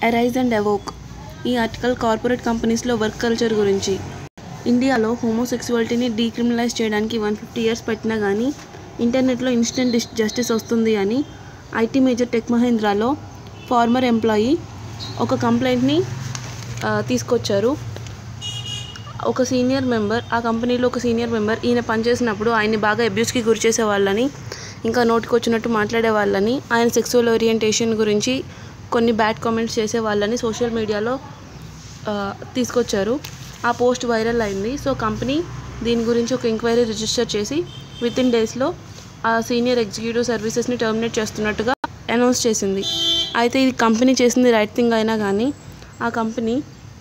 arise and awake ఈ article corporate కంపెనీస్లో work culture గురించి ఇండియాలో హోమోసెక్సువాలిటీని డీక్రిమినలైజ్ చేయడానికి వన్ ఫిఫ్టీ ఇయర్స్ పట్టినా కానీ ఇంటర్నెట్లో ఇన్స్టెంట్ జస్టిస్ వస్తుంది అని ఐటీ మేజర్ టెక్ మహీంద్రాలో ఫార్మర్ ఎంప్లాయీ ఒక కంప్లైంట్ని ఆ, తీసుకొచ్చారు ఒక సీనియర్ మెంబర్ ఆ కంపెనీలో ఒక సీనియర్ మెంబర్ ఈయన పనిచేసినప్పుడు ఆయన్ని బాగా అబ్యూస్కి గురి చేసే వాళ్ళని ఇంకా నోటికి వచ్చినట్టు మాట్లాడే వాళ్ళని ఆయన సెక్సువల్ ఓరియంటేషన్ గురించి కొన్ని బ్యాడ్ కామెంట్స్ చేసే వాళ్ళని సోషల్ మీడియాలో ఆ, తీసుకొచ్చారు ఆ పోస్ట్ వైరల్ అయింది సో కంపెనీ దీని గురించి ఒక ఎంక్వైరీ రిజిస్టర్ చేసి విత్ ఇన్ డేస్లో ఆ సీనియర్ ఎగ్జిక్యూటివ్ సర్వీసెస్ని టర్మినేట్ చేస్తున్నట్టుగా అనౌన్స్ చేసింది అయితే ఇది కంపెనీ చేసింది రైట్ థింగ్ అయినా కానీ ఆ కంపెనీ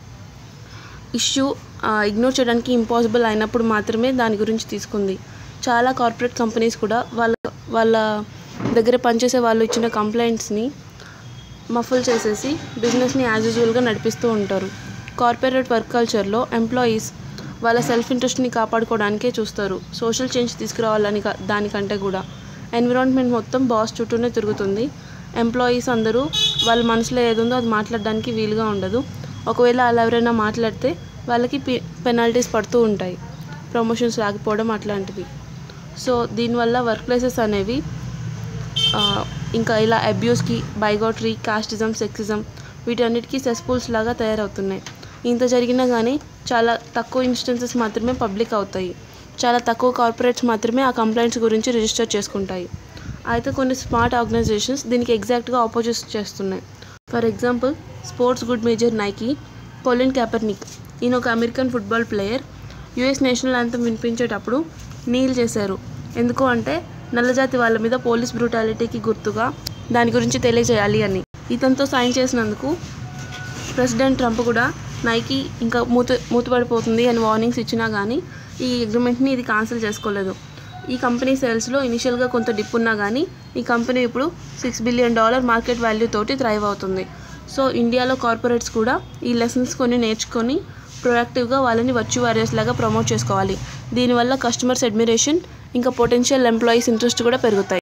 ఇష్యూ ఇగ్నోర్ చేయడానికి ఇంపాసిబుల్ అయినప్పుడు మాత్రమే దాని గురించి తీసుకుంది చాలా కార్పొరేట్ కంపెనీస్ కూడా వాళ్ళ వాళ్ళ దగ్గర పనిచేసే వాళ్ళు ఇచ్చిన కంప్లైంట్స్ని మఫుల్ చేసేసి బిజినెస్ని యాజ్ యూజువల్గా నడిపిస్తూ ఉంటారు కార్పొరేట్ వర్క్ కల్చర్లో ఎంప్లాయీస్ వాళ్ళ సెల్ఫ్ ఇంట్రెస్ట్ని కాపాడుకోవడానికే చూస్తారు సోషల్ చేంజ్ తీసుకురావాలని కా- దానికంటే కూడా ఎన్విరాన్మెంట్ మొత్తం బాస్ చుట్టూనే తిరుగుతుంది ఎంప్లాయీస్ అందరూ వాళ్ళ మనసులో ఏదుందో అది మాట్లాడడానికి వీలుగా ఉండదు ఒకవేళ అలా ఎవరైనా మాట్లాడితే వాళ్ళకి పి పెనాల్టీస్ పడుతూ ఉంటాయి ప్రమోషన్స్ రాకపోవడం అట్లాంటివి సో దీనివల్ల వర్క్ ప్లేసెస్ అనేవి ఆ, ఇంకా ఇలా అబ్యూస్కి బైగోటరీ కాస్టిజం సెక్సిజం వీటన్నిటికీ సెస్పూల్స్ లాగా తయారవుతున్నాయి ఇంత జరిగినా కానీ చాలా తక్కువ ఇన్స్టెన్సెస్ మాత్రమే పబ్లిక్ అవుతాయి చాలా తక్కువ కార్పొరేట్స్ మాత్రమే ఆ కంప్లైంట్స్ గురించి రిజిస్టర్ చేసుకుంటాయి అయితే కొన్ని స్మార్ట్ ఆర్గనైజేషన్స్ దీనికి ఎగ్జాక్ట్గా ఆపోజిట్ చేస్తున్నాయి for example sports good major Nike Colin Kaepernick ఈయన ఒక American football player US national anthem వినిపించేటప్పుడు నీల్ చేశారు ఎందుకు అంటే నల్లజాతి వాళ్ళ మీద పోలీస్ బ్రూటాలిటీకి గుర్తుగా దాని గురించి తెలియజేయాలి అని ఇతనితో సైన్ చేసినందుకు ప్రెసిడెంట్ ట్రంప్ కూడా నైకి ఇంకా మూత మూతపడిపోతుంది అని వార్నింగ్స్ ఇచ్చినా కానీ ఈ అగ్రిమెంట్ని ఇది క్యాన్సిల్ చేసుకోలేదు ఈ కంపెనీ సేల్స్లో ఇనిషియల్గా కొంత డిప్ ఉన్నా కానీ ఈ కంపెనీ ఇప్పుడు six billion dollar market value తోటి థ్రైవ్ అవుతుంది సో ఇండియాలో కార్పొరేట్స్ కూడా ఈ లెసన్స్ కొన్ని నేర్చుకొని ప్రొయాక్టివ్గా వాళ్ళని వర్చ్యూ వారియర్స్ లాగా ప్రమోట్ చేసుకోవాలి దీనివల్ల కస్టమర్స్ అడ్మిరేషన్ ఇంకా పొటెన్షియల్ ఎంప్లాయీస్ ఇంట్రెస్ట్ కూడా పెరుగుతాయి